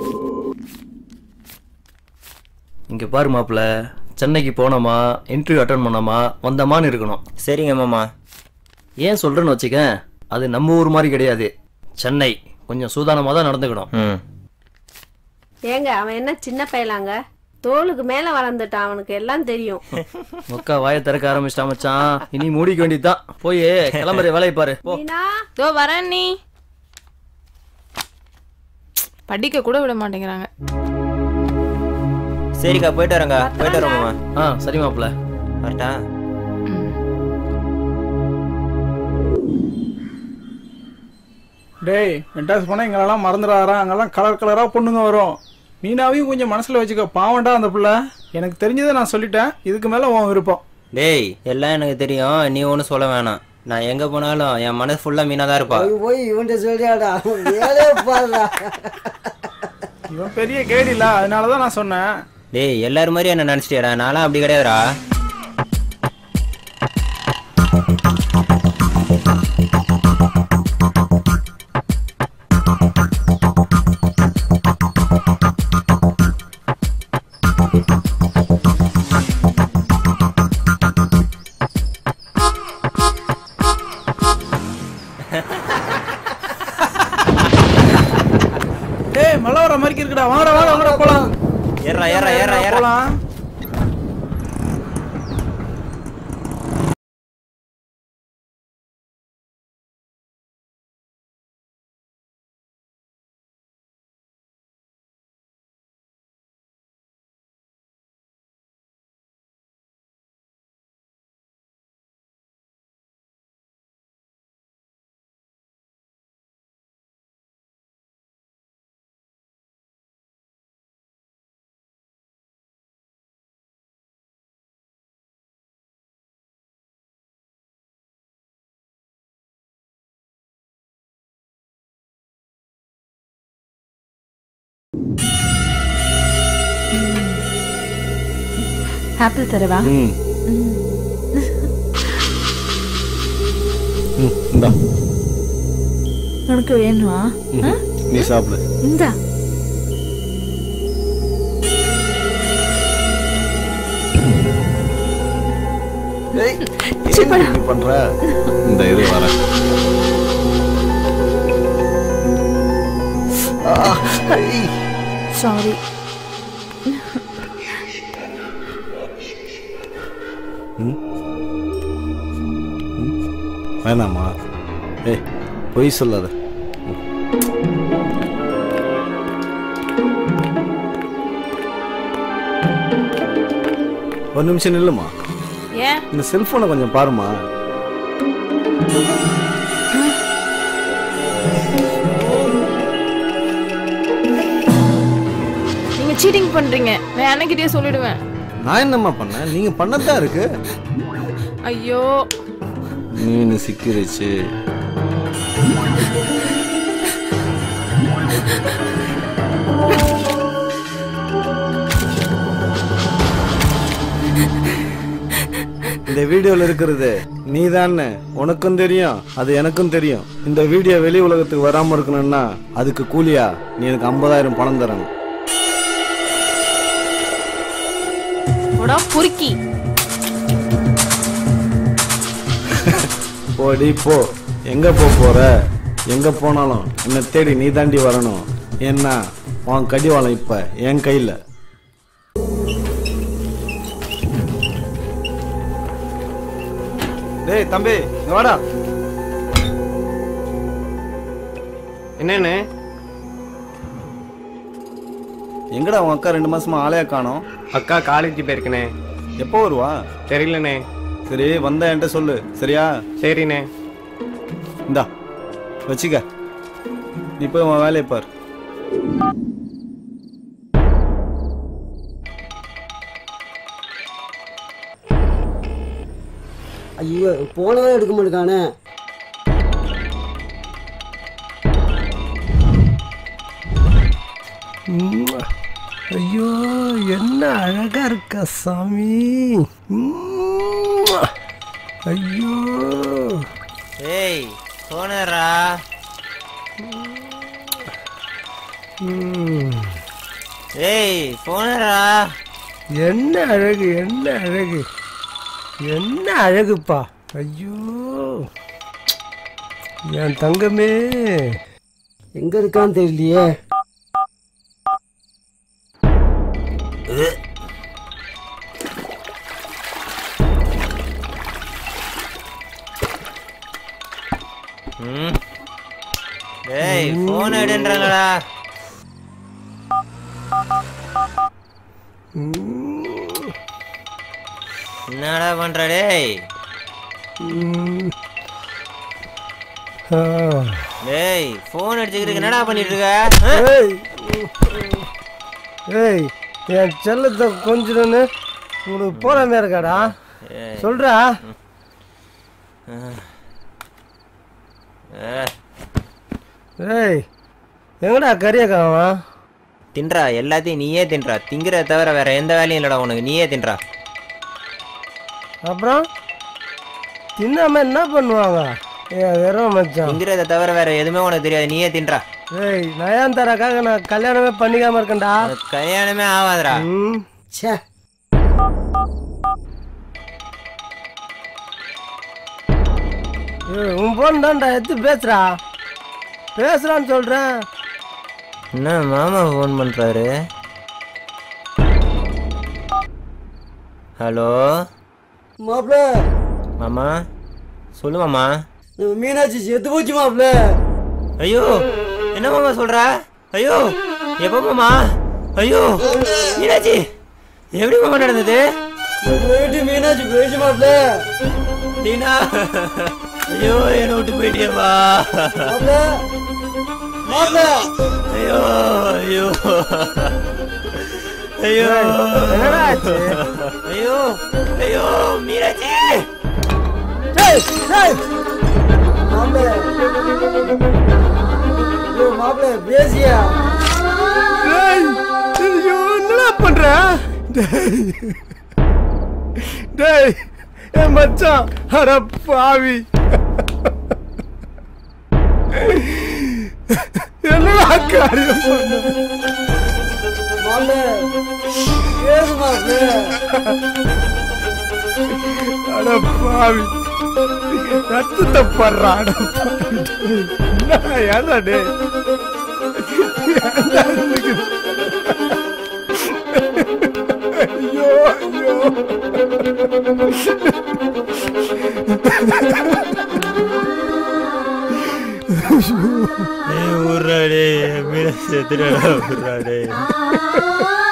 இங்கே பாரு மாப்பிள்ள சென்னைக்கு போனோமா இன்டர்வியூ அட்டன் பண்ணோமா வந்தோமான்னு இருக்கணும் சரிங்க மாமா ஏன் சொல்கிறேன்னு வச்சுக்க அது நம்ம ஊர் மாதிரி கிடையாது சென்னை கொஞ்சம் சூதானமாக தான் நடந்துக்கணும் ம் ஏங்க அவன் என்ன சின்ன பையலாங்க தோலுக்கு மேல வளர்ந்துட்டான் அவனுக்கு எல்லாம் தெரியும் மொக்கா வாயை திறக்க ஆரம்பிச்சிட்டா மச்சான் இனி மூடிக்க வேண்டியதுதான் போய் கிளம்புற வேலையை பாரு போ மீனா இதோ வரேன் நீ படிக்க கூட விட மாட்டேங்கிறாங்க சரிக்கா போயிட்டு வரேங்க போயிட்டு வரேன் மாமா ஆ சரி மாப்பிள்ள வரட்டா டேய் மெட்ராஸ் போனால் எங்களெல்லாம் மறந்துடாரா அங்கெல்லாம் கலர் கலராக பொண்ணுங்க வரும் மீனாவையும் கொஞ்சம் மனசில் வச்சுக்க பாவண்டா அந்த பிள்ளை எனக்கு தெரிஞ்சதை நான் சொல்லிட்டேன் இதுக்கு மேலே உன் விருப்பம் டேய் எல்லாம் எனக்கு தெரியும் நீ ஒன்றும் சொல்ல வேணாம் நான் எங்கே போனாலும் என் மனசு ஃபுல்லாக மீனாக தான் இருப்பா போய் போய் இவன்ட்ட சொல்லியாடா வேலையே பாருடா இவன் பெரிய கேடில அதனால தான் நான் சொன்னேன் டேய் எல்லாரும் மாதிரி என்ன நினச்சிட்டியாடா நான்லாம் அப்படி கிடையாதுடா டேய் மழை வர மாதிரி இருக்குடா வாங்கடா வாடா வாங்கடா போலாம் ஏறா ஏறா ஏறா ஏறா போலாம் ஆப்பிள் தரவா ம் ம் இந்தா உனக்கு வேணுமா ம், நீ சாப்பிடு இந்தா என்ன நீ பண்ற இந்த இது வர சாரி வேணாமா ஏய் பொய் சொல்லாத ஒரு நிமிஷம் நில்லுமா ஏன் இந்த செல்போனை கொஞ்சம் பாருமா நீங்க சீட்டிங் பண்றீங்க நான் அன்னைக்கிட்டே சொல்லிடுவேன் நான் என்னம்மா பண்ணேன் நீங்க பண்ணதான் இருக்கு ஐயோ மீன் சிக்கிருச்சு இந்த வீடியோல இருக்கிறது நீ உனக்கும் தெரியும் அது எனக்கும் தெரியும் இந்த வீடியோ வெளி உலகத்துக்கு வராம இருக்கணும்னா அதுக்கு கூலியா நீ எனக்கு ஐம்பதாயிரம் பணம் தரணும் போடா பொறுக்கி போடி போ எங்க போ போற எங்க போனாலும் என்னை தேடி நீ தாண்டி வரணும் ஏன்னா உன் கடிவாளம் இப்ப என் கையில டேய் தம்பி இங்க வாடா என்னண்ணே எங்கடா உன் அக்கா ரெண்டு மாசமா ஆளையா காணோம் அக்கா காலேஜ் போயிருக்கனே எப்போ வருவா தெரியலண்ணே சரி வந்த என்கிட்ட சொல்லு சரியா சரிண்ணே இந்தா வச்சுக்க நீ போய் உன் வேலையை பார் ஐயோ போனவே எடுக்க மாட்டேக்கானே ஐயோ என்ன அழகா இருக்க சாமி உம்மா. ஐயோ ஏய் போனரா ம். ஏய் போனடா என்ன அழகு என்ன அழகு என்ன அழகுப்பா ஐயோ என் தங்கமே எங்க இருக்கான்னு தெரியலையே ம் டேய் போன் எடுன்றாங்கடா என்னடா பண்ற டேய் ம். ஆ. டேய் போன் அடிச்சுக்கிறதுக்கு என்னடா பண்ணிட்டு இருக்க ஆ? ஏய் ஏய் என் செல்லத்தை கொஞ்சம்னு உனக்கு போறாமே இருக்காடா ஏய், சொல்றா ஏ, ஏய் எங்கடா கறிய காவான் தின்றா எல்லாத்தையும் நீயே தின்றா திங்கிறத தவிர வேற எந்த வேலையும் இல்லடா உனக்கு நீயே தின்றா அப்புறம் தின்னாம என்ன பண்ணுவாங்க ஏ வெறும் மச்சான் திங்கிறத தவிர வேற எதுவுமே உனக்கு தெரியாது நீயே தின்றா ஏய் நயன்தாராக்காக நான் கல்யாணமே பண்ணிக்காம இருக்கேன்டா உனக்கு கல்யாணமே ஆகாதுடா ம் ச்சே ஏய், உன் போன் தான்டா எடுத்து பேசுறா பேசுறான்னு சொல்றேன் என்ன மாமா ஃபோன் பண்றாரு ஹலோ மாப்பிள மாமா சொல்லு மாமா நம்ம மீனாட்சி செத்து போச்சு மாப்பிள ஐயோ என்ன மாமா சொல்ற ஐயோ எப்போ மாமா ஐயோ மீனாட்சி எப்படி மாமா நடந்தது போயிட்டு மீனாட்சி போயிடுச்சு மாப்பிள டீனா ஐயோ என்னை விட்டு போயிட்டியப்பா மாப்பிள மாப்பிள ஐயோ ஐயோ ஐயோ என்னடா ஆச்சு ஐயோ ஐயோ மீனாட்சி ஏய், ஏய், மாப்பிள ஐயோ மாப்பிள பேசியா ஏய், ஐயோ, என்னடா பண்ற டேய் டேய் என் மச்சான் அட பாவி என்னடா காரியம் பண்ண மாப்பிள பேசு மாப்பிள அட பாவி ரத்தத்தை படுறா அட பாவி. என்னடா ஏன்டா டேய் ஏன்டா இதுக்கு? ஐயோ ஐயோ ஊர்றாடே மீனாட்சி எத்தனை ஊர்றாடே